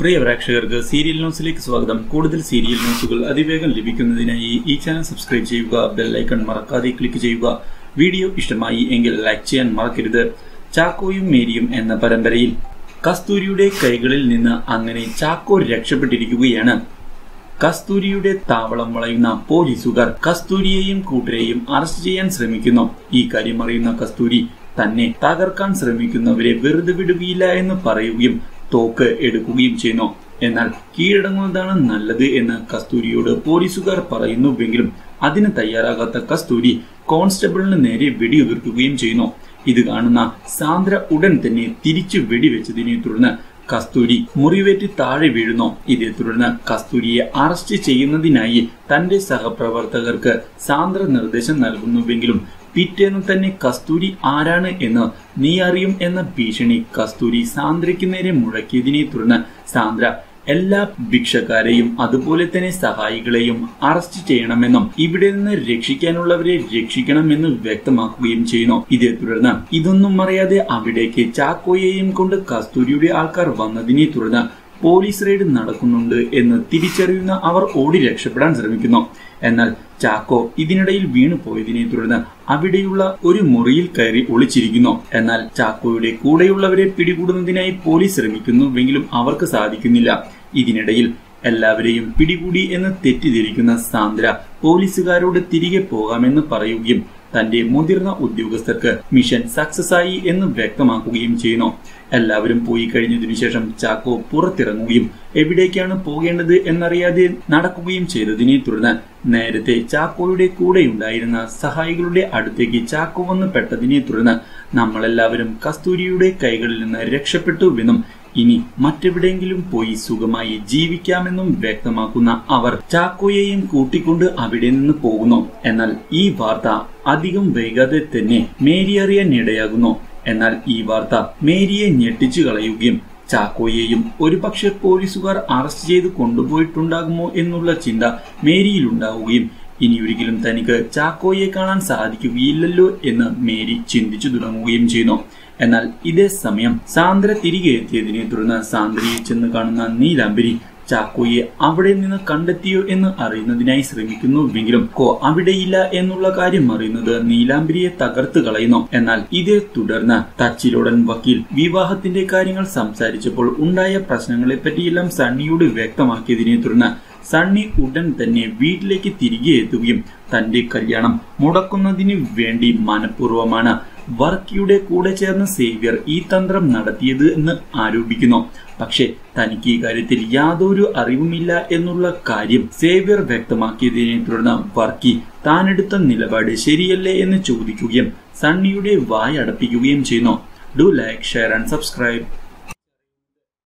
പ്രിയ പ്രേക്ഷകർക്ക് സീരിയൽ ന്യൂസിലേക്ക് സ്വാഗതം കൂടുതൽ സീരിയൽ ന്യൂസുകൾ അതിവേഗം ലഭിക്കുന്നതിനായി ഈ ചാനൽ സബ്സ്ക്രൈബ് ചെയ്യുക ബെൽ ഐക്കൺ മറക്കാതെ ക്ലിക്ക് ചെയ്യുക വീഡിയോ ഇഷ്ടമായി എങ്കിൽ ലൈക്ക് ചെയ്യാൻ മറക്കരുത് ചാക്കോയും മേരിയും എന്ന പരമ്പരയിൽ കസ്തൂരിയുടെ കൈകളിൽ നിന്ന് അങ്ങനെ ചാക്കോ രക്ഷപ്പെട്ടിരിക്കുകയാണ് കസ്തൂരിയുടെ താവളം വളയുന്ന പോലീസുകാർ കസ്തൂരിയെയും കൂട്ടരെയും അറസ്റ്റ് ചെയ്യാൻ ശ്രമിക്കുന്നു ഈ കാര്യം അറിയുന്ന കസ്തൂരി തന്നെ തകർക്കാൻ ശ്രമിക്കുന്നവരെ വെറുതെ വിടുകയില്ല എന്ന് പറയുകയും തോക്ക് എടുക്കുകയും ചെയ്യുന്നു എന്നാൽ കീഴടങ്ങുന്നതാണ് നല്ലത് എന്ന് കസ്തൂരിയോട് പോലീസുകാർ പറയുന്നുവെങ്കിലും അതിന് തയ്യാറാകാത്ത കസ്തൂരി കോൺസ്റ്റബിളിന് നേരെ വെടിയുതിർക്കുകയും ചെയ്യുന്നു ഇത് കാണുന്ന സാന്ദ്ര ഉടൻ തന്നെ തിരിച്ചു വെടിവെച്ചതിനെ തുടർന്ന് കസ്തൂരി മുറിവേറ്റ് താഴെ വീഴുന്നു ഇതേ തുടർന്ന് കസ്തൂരിയെ അറസ്റ്റ് ചെയ്യുന്നതിനായി തന്റെ സഹപ്രവർത്തകർക്ക് സാന്ദ്ര നിർദ്ദേശം നൽകുന്നുവെങ്കിലും പിറ്റേന്ന് തന്നെ കസ്തൂരി ആരാണ് എന്ന് നീ അറിയും എന്ന ഭീഷണി കസ്തൂരി സാന്ദ്രയ്ക്ക് നേരെ മുഴക്കിയതിനെ തുടർന്ന് സാന്ദ്ര എല്ലാ ഭിക്ഷക്കാരെയും അതുപോലെ തന്നെ സഹായികളെയും അറസ്റ്റ് ചെയ്യണമെന്നും ഇവിടെ നിന്ന് രക്ഷിക്കാനുള്ളവരെ രക്ഷിക്കണമെന്ന് വ്യക്തമാക്കുകയും ചെയ്യുന്നു ഇതേ തുടർന്ന് ഇതൊന്നും അറിയാതെ അവിടേക്ക് ചാക്കോയെയും കൊണ്ട് കസ്തൂരിയുടെ ആൾക്കാർ വന്നതിനെ തുടർന്ന് പോലീസ് റെയ്ഡ് നടക്കുന്നുണ്ട് എന്ന് തിരിച്ചറിയുന്ന അവർ ഓടി രക്ഷപ്പെടാൻ ശ്രമിക്കുന്നു എന്നാൽ ചാക്കോ ഇതിനിടയിൽ വീണു പോയതിനെ തുടർന്ന് അവിടെയുള്ള ഒരു മുറിയിൽ കയറി ഒളിച്ചിരിക്കുന്നു എന്നാൽ ചാക്കോയുടെ കൂടെയുള്ളവരെ പിടികൂടുന്നതിനായി പോലീസ് ശ്രമിക്കുന്നുവെങ്കിലും അവർക്ക് സാധിക്കുന്നില്ല ഇതിനിടയിൽ എല്ലാവരെയും പിടികൂടി എന്ന് തെറ്റിദ്ധരിക്കുന്ന സാന്ദ്ര പോലീസുകാരോട് തിരികെ പോകാമെന്ന് പറയുകയും തന്റെ മുതിർന്ന ഉദ്യോഗസ്ഥർക്ക് മിഷൻ സക്സസ് ആയി എന്ന് വ്യക്തമാക്കുകയും ചെയ്യുന്നു എല്ലാവരും പോയി കഴിഞ്ഞതിനു ശേഷം ചാക്കോ പുറത്തിറങ്ങുകയും എവിടേക്കാണ് പോകേണ്ടത് എന്നറിയാതെ നടക്കുകയും ചെയ്തതിനെ തുടർന്ന് നേരത്തെ ചാക്കോയുടെ കൂടെയുണ്ടായിരുന്ന സഹായികളുടെ അടുത്തേക്ക് ചാക്കോ വന്ന് പെട്ടതിനെ തുടർന്ന് നമ്മളെല്ലാവരും കസ്തൂരിയുടെ കൈകളിൽ നിന്ന് രക്ഷപ്പെട്ടുവെന്നും ഇനി മറ്റെവിടെയെങ്കിലും പോയി സുഖമായി ജീവിക്കാമെന്നും വ്യക്തമാക്കുന്ന അവർ ചാക്കോയെയും കൂട്ടിക്കൊണ്ട് അവിടെ നിന്ന് പോകുന്നു എന്നാൽ ഈ വാർത്ത അധികം വൈകാതെ തന്നെ മേരി അറിയാൻ ഇടയാകുന്നു എന്നാൽ ഈ വാർത്ത മേരിയെ ഞെട്ടിച്ചു കളയുകയും ചാക്കോയെയും ഒരുപക്ഷെ പോലീസുകാർ അറസ്റ്റ് ചെയ്ത് കൊണ്ടുപോയിട്ടുണ്ടാകുമോ എന്നുള്ള ചിന്ത മേരിയിലുണ്ടാവുകയും ഇനിയൊരിക്കലും തനിക്ക് ചാക്കോയെ കാണാൻ സാധിക്കുകയില്ലല്ലോ എന്ന് മേരി ചിന്തിച്ചു തുടങ്ങുകയും ചെയ്യുന്നു എന്നാൽ ഇതേ സമയം സാന്ദ്ര തിരികെ എത്തിയതിനെ തുടർന്ന് സാന്ദ്രയെ ചെന്ന് കാണുന്ന നീലാംബരി ചാക്കോയെ അവിടെ നിന്ന് കണ്ടെത്തിയോ എന്ന് അറിയുന്നതിനായി ശ്രമിക്കുന്നുവെങ്കിലും കോ അവിടെയില്ല എന്നുള്ള കാര്യം അറിയുന്നത് നീലാംബരിയെ തകർത്ത് കളയുന്നു എന്നാൽ ഇതേ തുടർന്ന് തച്ചിലോടൻ വക്കീൽ വിവാഹത്തിന്റെ കാര്യങ്ങൾ സംസാരിച്ചപ്പോൾ ഉണ്ടായ പ്രശ്നങ്ങളെ പറ്റിയെല്ലാം സണ്ണിയോട് വ്യക്തമാക്കിയതിനെ തുടർന്ന് സണ്ണി ഉടൻ തന്നെ വീട്ടിലേക്ക് തിരികെ എത്തുകയും തന്റെ കല്യാണം മുടക്കുന്നതിന് വേണ്ടി മനഃപൂർവ്വമാണ് വർക്കിയുടെ കൂടെ ചേർന്ന് സേവ്യർ ഈ തന്ത്രം നടത്തിയത് എന്ന് ആരോപിക്കുന്നു പക്ഷെ തനിക്ക് ഈ കാര്യത്തിൽ യാതൊരു അറിവുമില്ല എന്നുള്ള കാര്യം സേവ്യർ വ്യക്തമാക്കിയതിനെ തുടർന്ന് വർക്കി താനെടുത്ത നിലപാട് ശരിയല്ലേ എന്ന് ചോദിക്കുകയും സണ്ണിയുടെ വായടപ്പിക്കുകയും ചെയ്യുന്നു do like share and subscribe